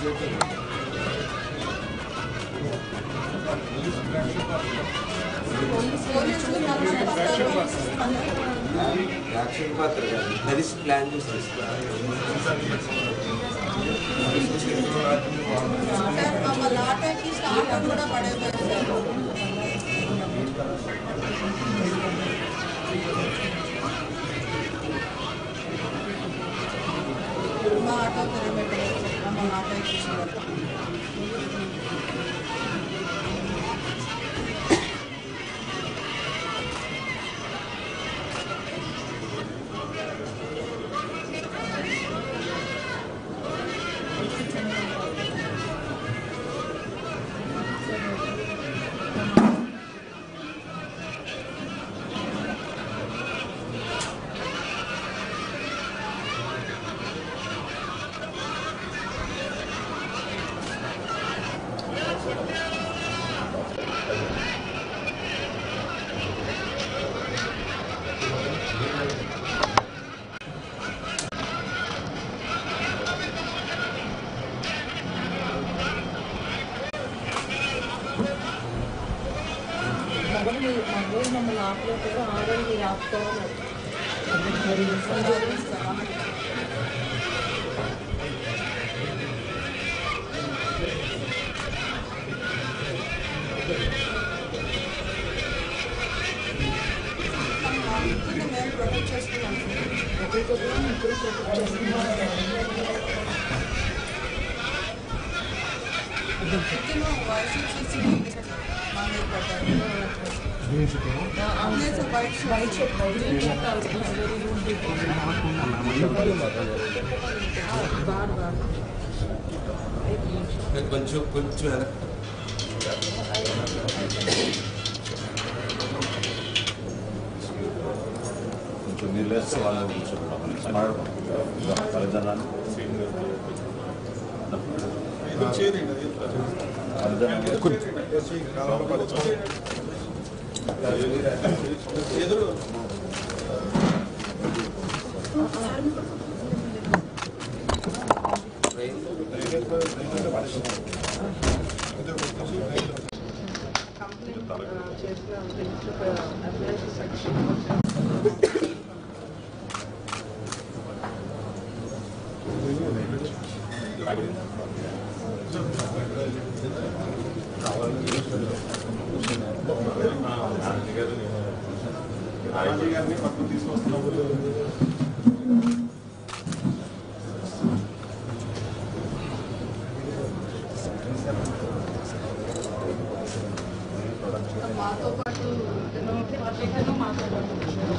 Action పాత్ర కాదు కలిసి ప్లాన్ చేసి తీసుకురా మమ్మల్ని ఆటోకి స్టార్ట్ కూడా పడేది సార్ మా ఆటో తిరగబెట్టలేదు మమ్మల్ని ఆటో ఎక్కించారు మగవాళ్ళు మగవాళ్ళు మమ్మల్ని ఆపలేకపోయారు ఆడవాళ్ళు మీరు ఆపుకోవాలి మేము ప్రొటెక్ట్ చేసుకున్నాం ఒకరికొకరు ముగ్గురు ప్రొటెక్ట్ చేస్తున్నారు చికెన్ వయసు చూసి మా మీద పడ్డారు లేదు sir white white shirt white shirt very good బార్ బార్ కొంచెం కొంచెం వెనక్కి కొంచెం మీరు వేస్తే వాళ్ళు కూర్చోండి తల్లిదండ్రులు కంప్లైంట్ చేసిన అప్లై సెక్షన్ మాతో పాటు ఇతను ఇతను మాతో పాటు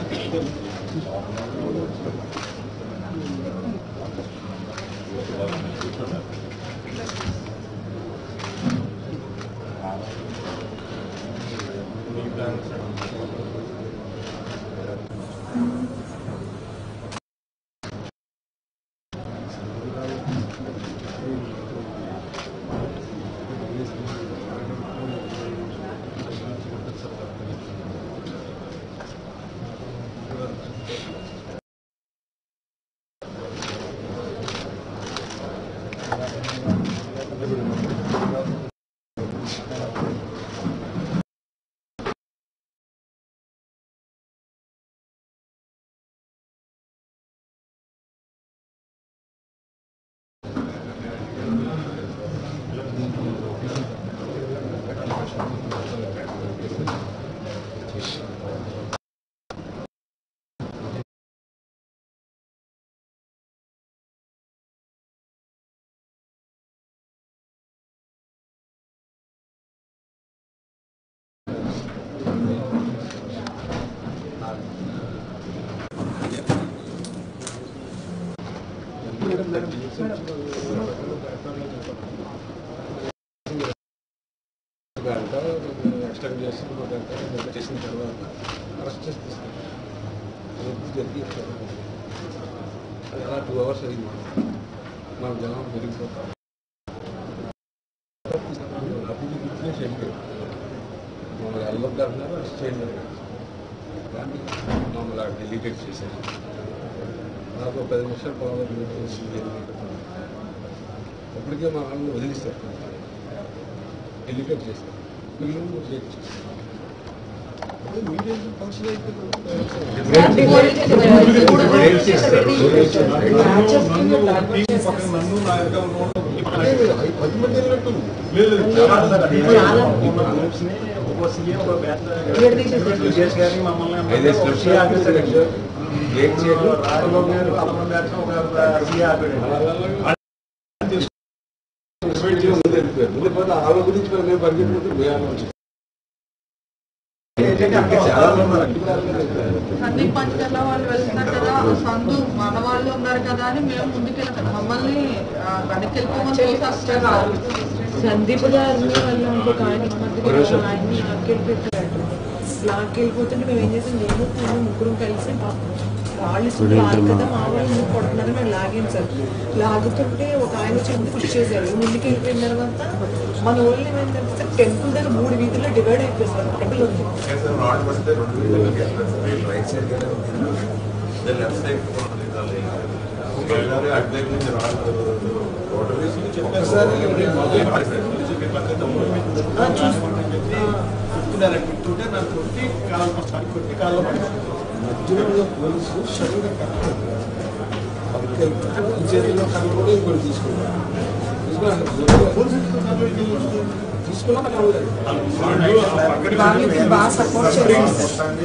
గంట ఎక్స్టెండ్ చేసి ఒక గంట గంట చేసిన తర్వాత అరెస్ట్ చేసి తీసుకెళ్ళారు అది జరిగి అది అలా టూ అవర్స్ అయింది మాకు జనం పెరిగిపోతాం అప్పుడు గుర్తునే చెప్పారు మమ్మల్ని వెళ్ళొద్దు అంటున్నారు అరెస్ట్ చేయండి కానీ మమ్మల్ని డెలిగేట్ చేశారు నాకు ఒక పది నిమిషాలు పొలం చేసి అప్పటికే మా వాళ్ళని వదిలిస్తారు ఎలికేట్ చేస్తారు పిల్లలు రిజెక్ట్ చేస్తారు అదే మీడియం ఫంక్షన్ అయితే పది మంది వెళ్ళినట్టు అయితే స్టెప్స్ వెయిట్ చేయడం ముందు ఆమె గురించి మరి మేము పరిగెత్తుకుంటూ మేము ఆలోచించాం. చాలా మంది ఉన్నారు. సందీప్ పంచకర్ల వాళ్ళు వెళ్తున్నారు కదా సందు మన వాళ్ళు ఉన్నారు కదా అని మేము ముందుకెళ్తాం మమ్మల్ని ఆ, వెనక్కి వెళ్ళిపోమని చూసేస్తారు సార్. సందీప్ గారిని వాళ్ళ ఇంకొక ఆయన ఈ మధ్య కాలంలో ఆయన్ని లాక్కెళ్ళిపోతాడు లాక్కెళ్ళిపోతుంటే మేము ఏం చేసాం నేను తను ముగ్గురం కలిసి పాపం వాళ్ళు ఇస్తుంది వాళ్ళు కదా మా వాళ్ళు ముందు కొడుతున్నారు మేము లాగాం సార్ లాగుతుంటే ఒక ఆయన వచ్చి ముందు పుష్ చేశారు ముందుకు వెళ్ళిపోయిన తర్వాత మన ఊళ్ళో ఏమైందంటే సార్ టెంపుల్ దగ్గర మూడు వీధుల్లో డివైడ్ అయిపోయింది సార్ టెంపుల్ ఉంది రాడ్ పడితే రెండు వీళ్ళకి రైట్ సైడ్ లెఫ్ట్ సైడ్ అటు దగ్గర నుంచి రాడ్ రోడ్డు ఒక్కసారి ఆ, చూసి మధ్యలో ఉన్న పోలీసు సడన్గా కట్టారు పక్కకి వెళ్తే ఈ చేతిలో కర్ర కూడా ఇంకోటి తీసుకున్నారు తీసుకున్నా కలవలేదు బాగా సపోర్ట్ చేయాలి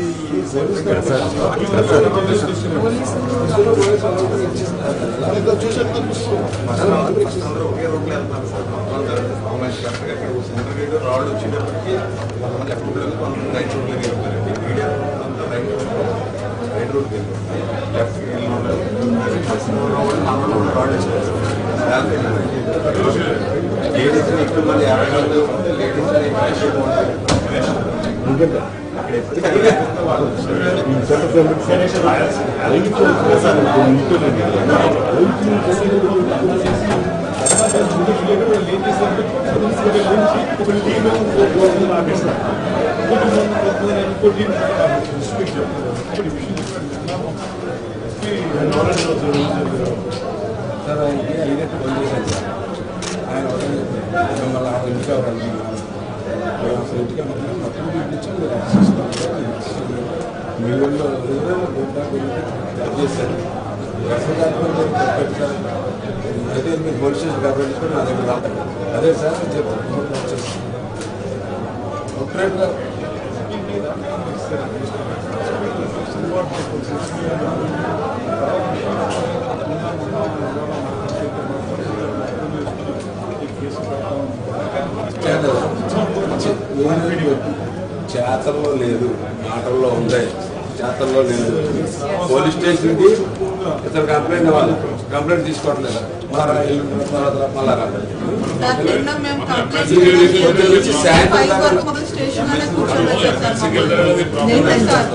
అందరూ ఒకే రోడ్లో వెళ్తారు సార్ గవర్నమెంట్ కరెక్ట్గా ఇక్కడ సెంటర్ గేట్ రాడ్ వచ్చేటప్పటికి కొంతమంది లెఫ్ట్ రోడ్లోకి కొంతమంది రైట్ రోడ్లోకి వెళ్తారండి మీడియా అంతా రైట్ రైట్ రోడ్కి వెళ్తారు లెఫ్ట్ రాడ్ వేస్తారు లేడీస్ ఇక్కడ మళ్ళీ యాభై మంది ఉంటే లేడీస్ అక్కడ ఎప్పుడు సార్ ఆయనకి ఐదెట్టు బంద్ చేశాను సార్ ఆయన ఒకటే చెప్పారు మిమ్మల్ని ఆ ఇంటికి ఎవరు మేము అసలు ఇంటికి అమ్మకం మొత్తం చూపించాం మీరు అసిస్టెంట్ మీ ఊళ్ళో రద్దు చేశారు దర్శన కార్యక్రమం పెట్టారు అయితే మీరు పోలీస్ స్టేషన్ కాబట్టి కూడా నా దగ్గర రాలేదు అదే సార్ నేను చెప్తాను వచ్చేసి ఆపరేటర్ చేతల్లో లేదు మాటల్లో ఉంది చేతల్లో లేదు పోలీస్ స్టేషన్కి ఇతను కంప్లైంట్ ఇవ్వాలి కంప్లైంట్ తీసుకోవట్లేదు మళ్ళా ఎల్లుండి తర్వాత మళ్ళా రా. సార్ నిన్న మేము కంప్లైంట్ పొద్దున్న నుంచి సాయంత్రం ఫైవ్ దాకా వరకు మొదలు స్టేషన్ లోనే కూర్చోబెట్టారు సార్ మమ్మల్ని. నేనే సార్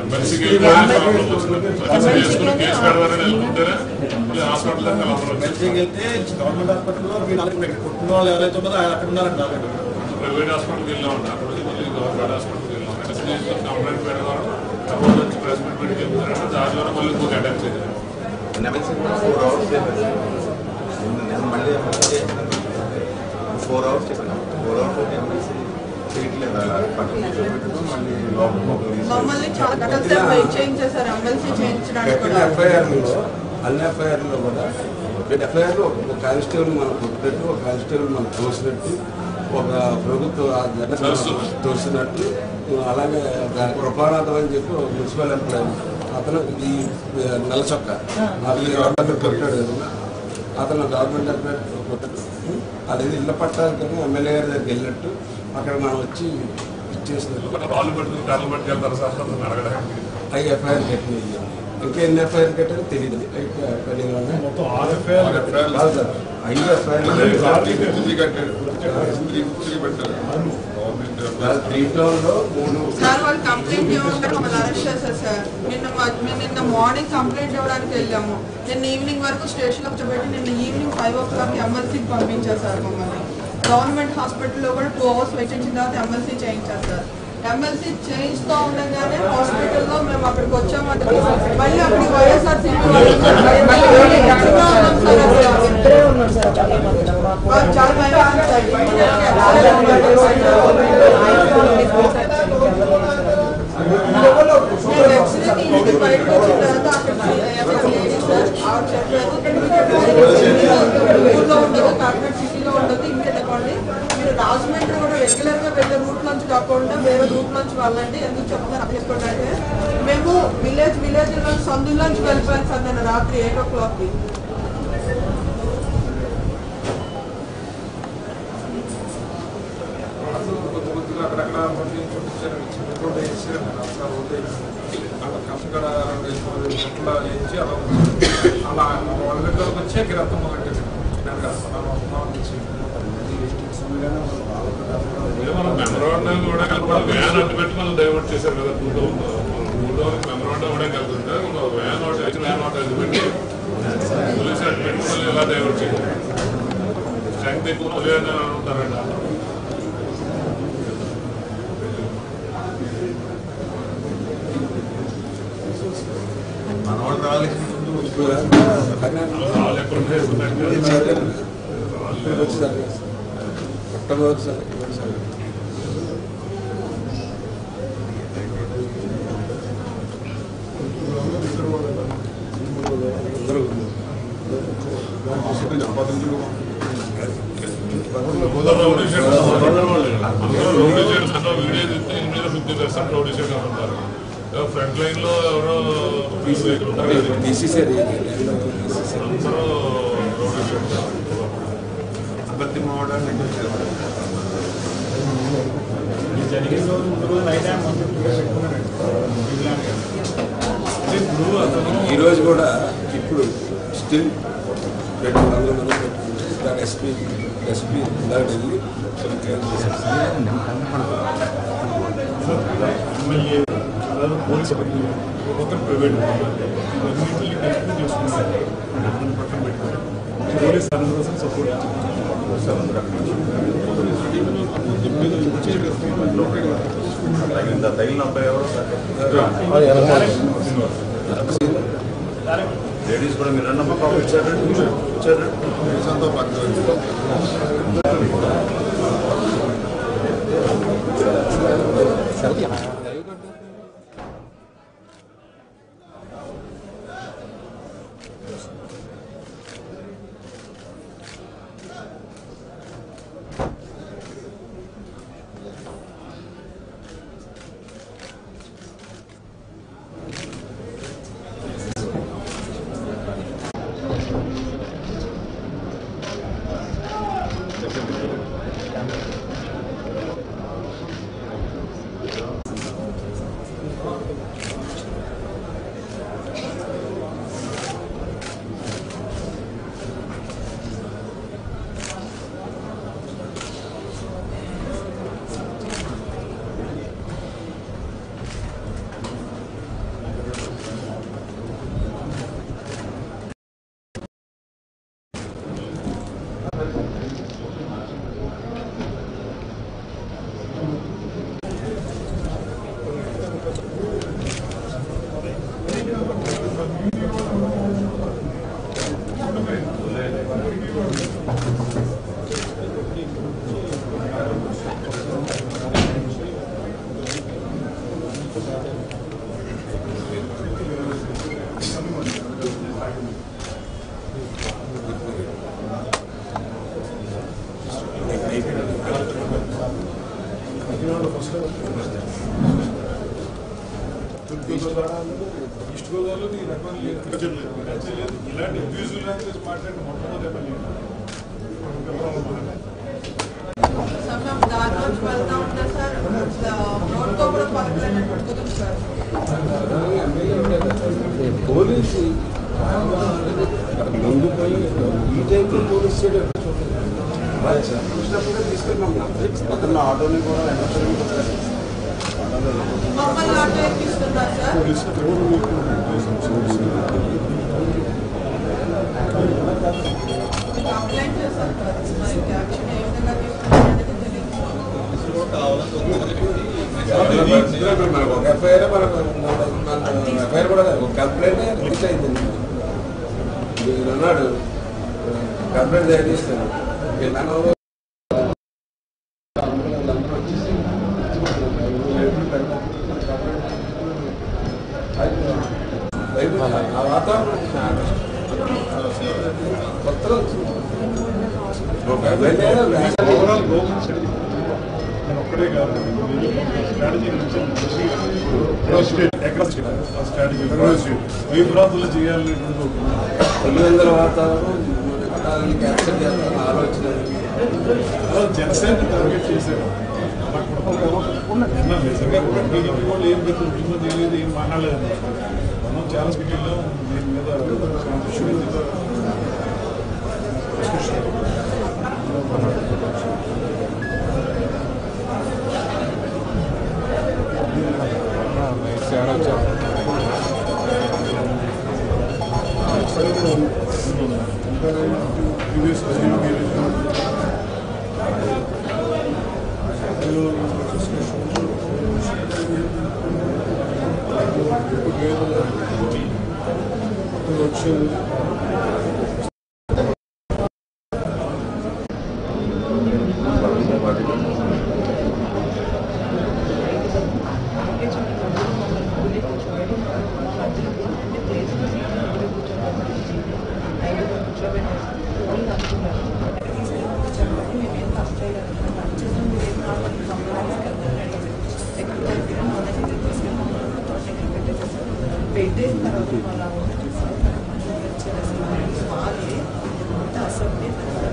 మెల్సింగ్ వెళ్తే గవర్నమెంట్ హాస్పిటల్లో వీళ్ళు అలాగే ఇక్కడ పుట్టిన వాళ్ళు ఎవరైతే ఉన్నారో ఆయన అక్కడ ఉన్నారంట ఆల్రెడీ. ప్రైవేట్ హాస్పిటల్కి వెళ్ళామండి అక్కడ నుంచి మళ్ళీ గవర్నమెంట్ హాస్పిటల్కి వెళ్ళాం ఎస్బీఐ కంప్లైంట్ పెడతారు తర్వాత వచ్చి ప్రెస్ మీట్ పెట్టి చెప్తారంటే దాంట్లోనే మళ్ళీ ఇంకొక అటాక్ చేశారు ఫోర్ అవర్స్ నేను మళ్ళీ ఎమర్జెన్సీ ఫోర్ అవర్స్ చెప్పాను ఫోర్ అవర్స్ ఎమర్జెన్సీ చేయట్లేదు అలా పక్కన కూర్చోబెట్టుకుని మళ్ళీ లోపల లోపల మమ్మల్ని చాలా గంటల సేపు వెయిట్ చేయించేశారు ఎమ్మెల్సీ చేయించడానికి పెట్టిన కూడా ఎఫ్ఐఆర్లో అన్ని ఎఫ్ఐఆర్లో కూడా ఎఫ్ఐఆర్లో ఒక కానిస్టేబుల్ మనం కొట్టినట్టు ఒక కానిస్టేబుల్ మనం తోసినట్టు ఒక ప్రభుత్వ ఆ జన తోసినట్టు అలాగే ఒక కృపానాథం అని చెప్పి ఒక మున్సిపల్ ఎంప్లాయీ అతను ఈ నెల చొక్క నాలుగు అతను కొట్టాడు కదా అతను గవర్నమెంట్ ఎంప్లాయీ కొట్టాడు అది ఇళ్ళ పట్టాలకని ఎమ్మెల్యే గారి దగ్గరికి వెళ్ళినట్టు అక్కడ మనం వచ్చి ఇచ్చేసినట్టు రాళ్ళు పెట్టుకుని కర్రలు పట్టుకెళ్తారు సార్ అతను అడగడానికి ఐ ఎఫ్ఐఆర్ కట్టినాయి ఇంకా ఎన్ని ఎఫ్ఐఆర్ కట్టారో తెలియదు పెండింగ్ ఉన్నాయి మొత్తం ఆరు ఎఫ్ఐఆర్ కాదు సార్ ఐదు ఎఫ్ఐఆర్ త్రీ టౌన్ లో మూడు సార్ వాళ్ళు కంప్లైంట్ ఇవ్వడానికి మమ్మల్ని అరెస్ట్ చేశారు సార్ నిన్న మ- మేము నిన్న మార్నింగ్ కంప్లైంట్ ఇవ్వడానికి వెళ్ళాము నిన్న ఈవినింగ్ వరకు స్టేషన్లో కూర్చోబెట్టి నిన్న ఈవినింగ్ ఫైవ్ ఓ క్లాక్ ఎమ్మెల్సీకి పంపించారు సార్ మమ్మల్ని గవర్నమెంట్ హాస్పిటల్లో కూడా టూ అవర్స్ వెయిట్ చేసిన తర్వాత ఎమ్మెల్సీ చేయించారు సార్ ఎమ్మెల్సీ చేయిస్తూ ఉండగానే హాస్పిటల్లో మేము అక్కడికి వచ్చామంటే మళ్ళీ అక్కడికి వైఎస్ఆర్ సిపి వాళ్ళు ఉన్నారు. మళ్ళీ ఎక్కడికో ఉన్నాం సార్ అక్కడ. ఇద్దరే ఉన్నారు సార్ చాలా భయం వేసింది నేను ఎక్స్రే తీసి బయటకు వచ్చిన తర్వాత అక్కడ ఎవరు లేడీ సార్ ఆవిడ చెప్పారు ఊళ్ళో ఉండదు కాకినాడ సిటీలో ఉండదు ఇంకే తప్పండి మీరు రాజమండ్రి కూడా రెగ్యులర్ గా వెళ్ళే రూట్ నుంచి కాకుండా వేరే రూట్ నుంచి వెళ్ళండి ఎందుకు చెప్తున్నారు అక్కడ చెప్పండి మేము విలేజ్ విలేజ్ సందుల్లోంచి వెళ్ళిపోయాను సార్ నేను రాత్రి ఎయిట్ ఓ క్లాక్కి కొద్ది కొద్దిగా అక్కడక్కడ మళ్ళీ చూపించారు రోడ్డు వేసారు అక్కడ రోడ్డు అలా కష్టగడ అట్లా వేసి అలా ఉంది. అలా వాళ్ళ దగ్గరకు వచ్చి అక్కడ అంతా మొదలెట్టారు ఇదే మనం మెమరాండం కూడా కలపడం వ్యాన్ అడ్డు పెట్టి మనం డైవర్ట్ చేశారు కదా two thousand two thousand memorandum కూడా కలుగుతుంటే ఒక వ్యాన్ ఒకటి అయితే వ్యాన్ ఒకటి అడ్డు పెట్టి పోలీసు అడ్డు పెట్టి మళ్ళీ ఇలా డైవర్ట్ చేశారు స్ట్రెంగ్త్ ఎక్కువ పోలీ అని ఉంటారండి మనవాళ్ళు రావాల్సిన ముందు ఇప్పుడు వాళ్ళు ఎక్కడ ఉంటారు ఇక్కడికి వచ్చి సార్ మొట్టమొదటి సార్ ఇవ్వండి సార్ అందరూ రౌడీ షీట్ అందరూ రౌడీ షీట్స్ అన్న వీడియో తీస్తే ఇందులో ఫిఫ్టీ పర్సెంట్ రౌడీ షీట్ ఉంటారు ఫ్రంట్ లైన్ లో ఎవరో ఉంటారు కదా, బీసీసీ అది అందరూ రౌడీ షీట్ అబద్ధం అవడానికి జరిగిన రోజు ముందు రోజు నైట్ టైం వన్ ఫిఫ్టీ పెట్టుకున్నారండి ఇప్పుడు అతను ఈ రోజు కూడా ఇప్పుడు స్టిల్ రెండు వందల మంది పెట్టుకున్నారు ఎస్పీ ఎస్పీ ఇందాక వెళ్ళి కొన్ని క్లియర్ చేశారు ఎమ్మెల్యే అలాగే పోలీస్ ఒక్కొక్కరు ప్రైవేట్ ఇవన్నింటిని కలిపి చేసుకున్నారు డబ్బులు పక్కన పెట్టుకున్నారు పోలీస్ హండ్రెడ్ పర్సెంట్ సపోర్ట్ తగిలిందా తగిలిన అబ్బాయి ఎవరు లేడీస్ కూడా మీరు అన్న పాప ఇచ్చారు ఇచ్చారు అంతా పక్కన ఈస్ట్ గోదావరిలో ఈ రకమైన లేదు లేదు. ఇలాంటి అబ్యూజివ్ లాంగ్వేజ్ మాట్లాడిన మొట్టమొదటి ఎమ్మెల్యే సమయం దారి నుంచి వెళ్తా ఉంటే సార్ రోడ్తో కూడా పలకలేనట్టు కుదురు సార్ పోలీసు ముందు పోయి ఈ టైంలో పోలీస్ చేయడం చూసినప్పుడే తీసుకెళ్ళాం పక్కన ఆటోని కూడా మమ్మల్ని ఆటో ఎక్కిస్తున్నారు సార్ కంప్లైంట్ చేశారు సార్ మరి యాక్షన్ ఏ విధంగా తీసుకున్నారనేది తెలియదు ఎఫ్ఐఆర్ మనకు ఎఫ్ఐఆర్ కూడా కాదు, ఒక కంప్లైంట్ రిజిస్టర్ అయింది మీరు అన్నాడు కంప్లైంట్ తయారు చేస్తాను వీళ్ళందరూ వచ్చేసి ఆ వాతావరణం కొత్తగా వచ్చింది ఓవరాల్ గవర్నమెంట్ స్టడీ నేను ఒక్కడే కాదు స్ట్రాటజీ గురించి స్టేట్ ఎక్కడ స్టేట్ ఆ స్ట్రాటజీ స్టేట్ ఏ ప్రాంతంలో చేయాలనేటువంటి ఒక పులివెందుల వాతావరణం దాన్ని క్యాప్చర్ చేయాలన్న ఆలోచన అలా జనసేన టార్గెట్ చేశారు నిన్న నిజంగా కూడా టీడీపీ వాళ్ళు ఏం పెద్ద ఉద్యమం చేయలేదు ఏం మాట్లాడలేదు మనం చాలా స్పీకర్లో దీని మీద ఇష్యూ మీద ప్రీవియస్ పెట్టేసిన తర్వాత వాళ్ళ వాళ్ళే అసెంబ్లీ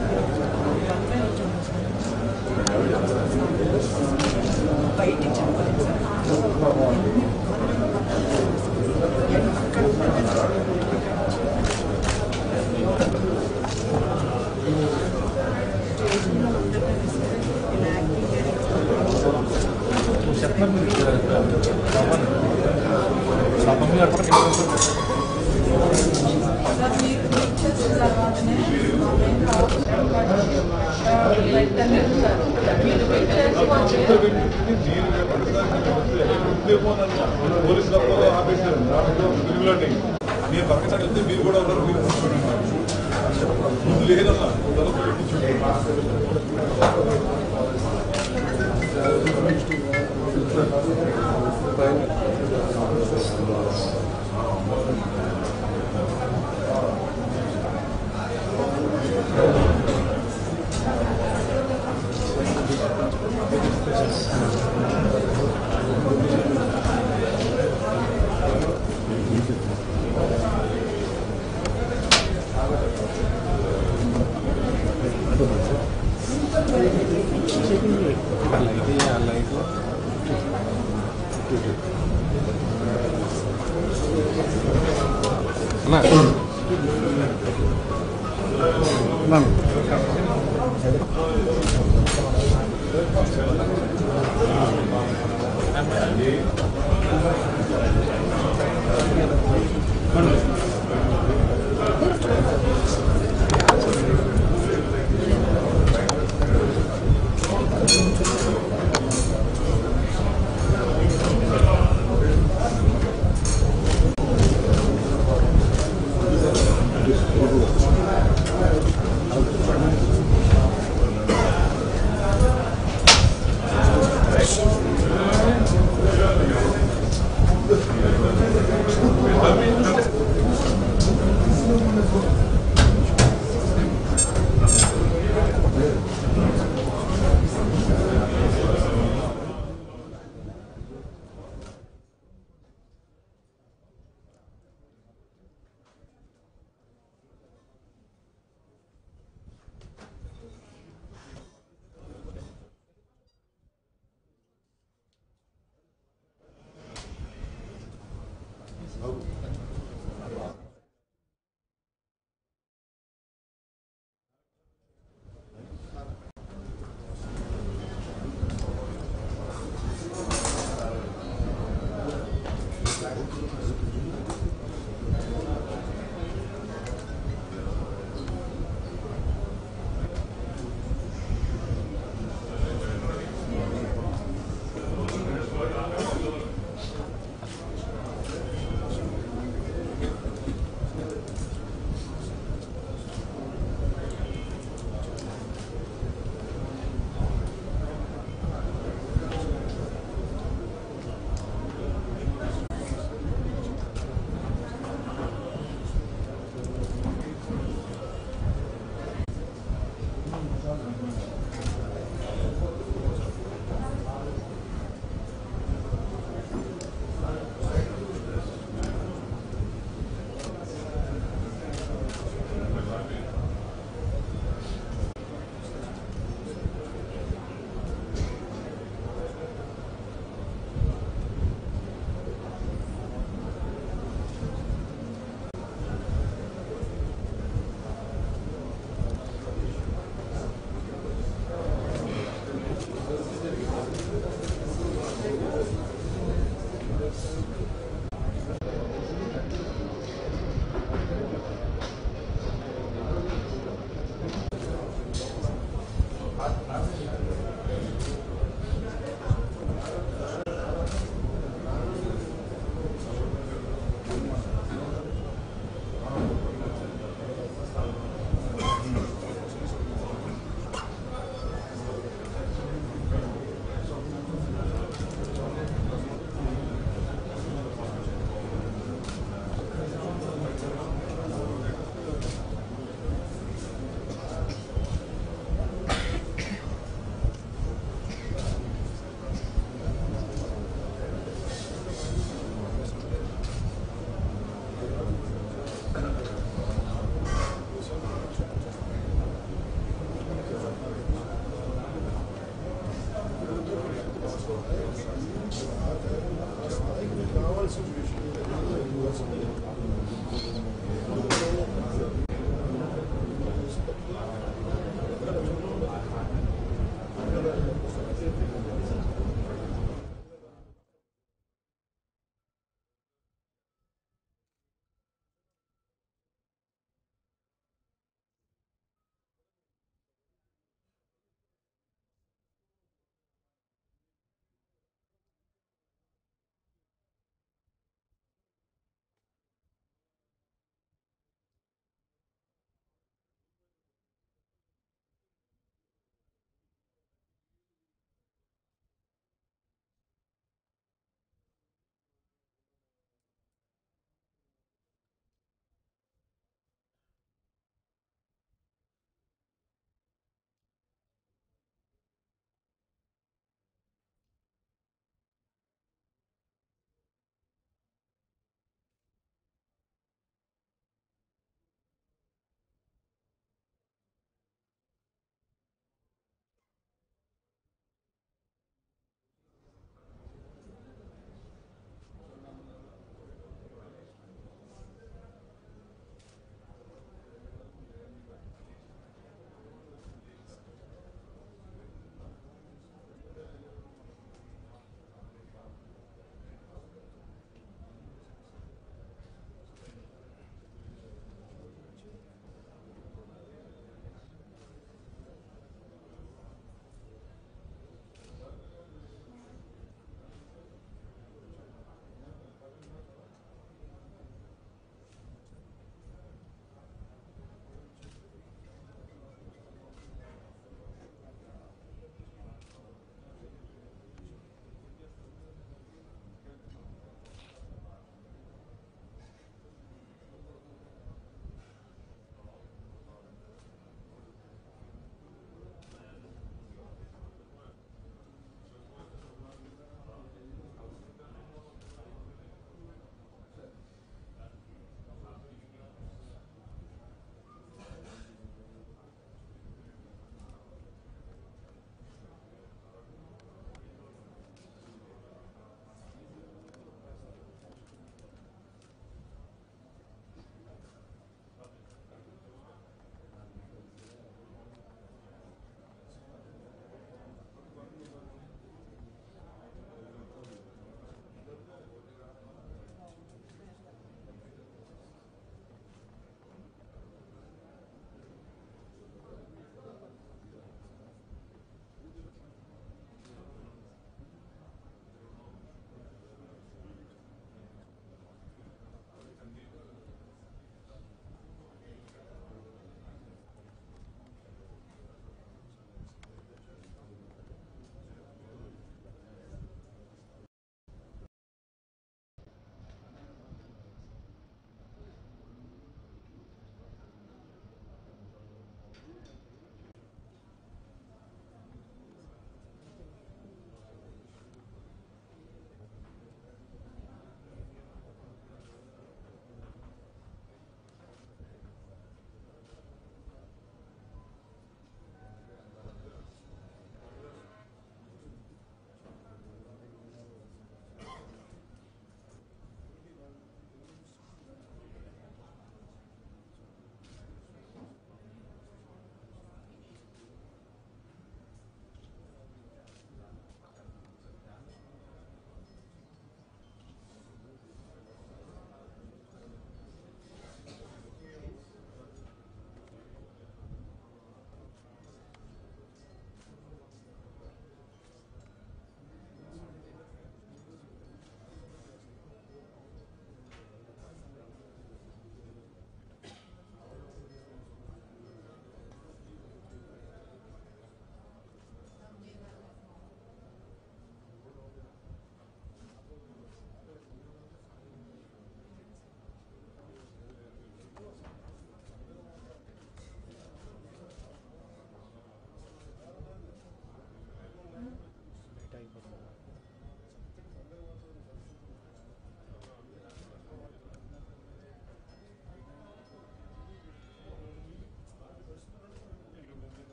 బయటికి చెప్పలేదు సార్ సార్ మీకు మీకు చేసిన తర్వాతనే వెంటనే సార్ మీరు మీకు చేసుకోవచ్చు పోలీస్ ఆపేశారు మీరు పక్కన వెళ్తే మీరు కూడా ఉన్నారు మీరు కూర్చోండి ముందు లేదన్నా తర్వాత పెట్టించండి.